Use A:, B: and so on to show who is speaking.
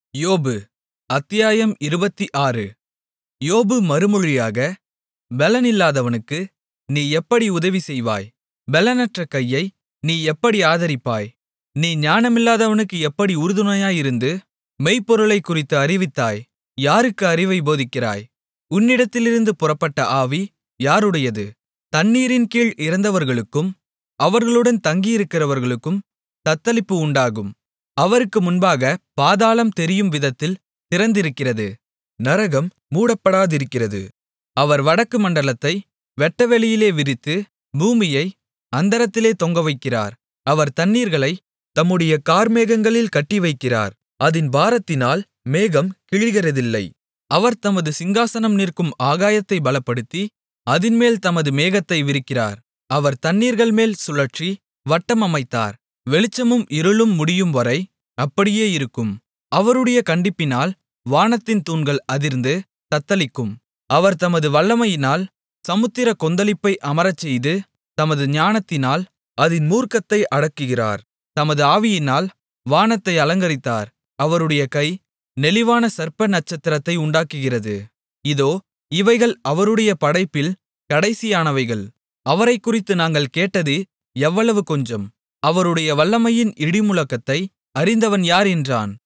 A: யோபு அத்தியாயம் இருபத்தாறு யோபு மறுமொழியாக பெலனில்லாதவனுக்கு நீ எப்படி உதவி செய்வாய் பெலனற்ற கையை நீ எப்படி ஆதரிப்பாய் நீ ஞானமில்லாதவனுக்கு எப்படி உறுதுணையாயிருந்து மெய்ப்பொருளைக்குறித்து அறிவித்தாய் யாருக்கு அறிவைப் போதிக்கிறாய் உன்னிடத்திலிருந்து புறப்பட்ட ஆவி யாருடையது தண்ணீரின் கீழ் இறந்தவர்களுக்கும் அவர்களுடன் தங்கியிருக்கிறவர்களுக்கும் தத்தளிப்பு உண்டாகும் அவருக்கு முன்பாகப் பாதாளம் தெரியும் விதத்தில் திறந்திருக்கிறது நரகம் மூடப்படாதிருக்கிறது அவர் வடக்கு மண்டலத்தை வெட்டவெளியிலே விரித்து பூமியை அந்தரத்திலே தொங்கவைக்கிறார் அவர் தண்ணீர்களைத் தம்முடைய கார்மேகங்களில் கட்டிவைக்கிறார் அதின் பாரத்தினால் மேகம் கிழிகிறதில்லை அவர் தமது சிங்காசனம் நிற்கும் ஆகாயத்தைப் பலப்படுத்தி அதின்மேல் தமது மேகத்தை விரிக்கிறார் அவர் தண்ணீர்கள்மேல் சுழற்சி வட்டம் அமைத்தார் வெளிச்சமும் இருளும் முடியும்வரை அப்படியே இருக்கும் அவருடைய கண்டிப்பினால் வானத்தின் தூண்கள் அதிர்ந்து தத்தளிக்கும் அவர் தமது வல்லமையினால் சமுத்திரக் கொந்தளிப்பை அமரச்செய்து தமது ஞானத்தினால் அதின் மூர்க்கத்தை அடக்குகிறார் தமது ஆவியினால் வானத்தை அலங்கரித்தார் அவருடைய கை நெளிவான சர்ப்ப நட்சத்திரத்தை உண்டாக்குகிறது இதோ இவைகள் அவருடைய படைப்பில் கடைசியானவைகள் அவரைக்குறித்து நாங்கள் கேட்டது எவ்வளவு கொஞ்சம் அவருடைய வல்லமையின் இடிமுழக்கத்தை அறிந்தவன் யார் என்றான்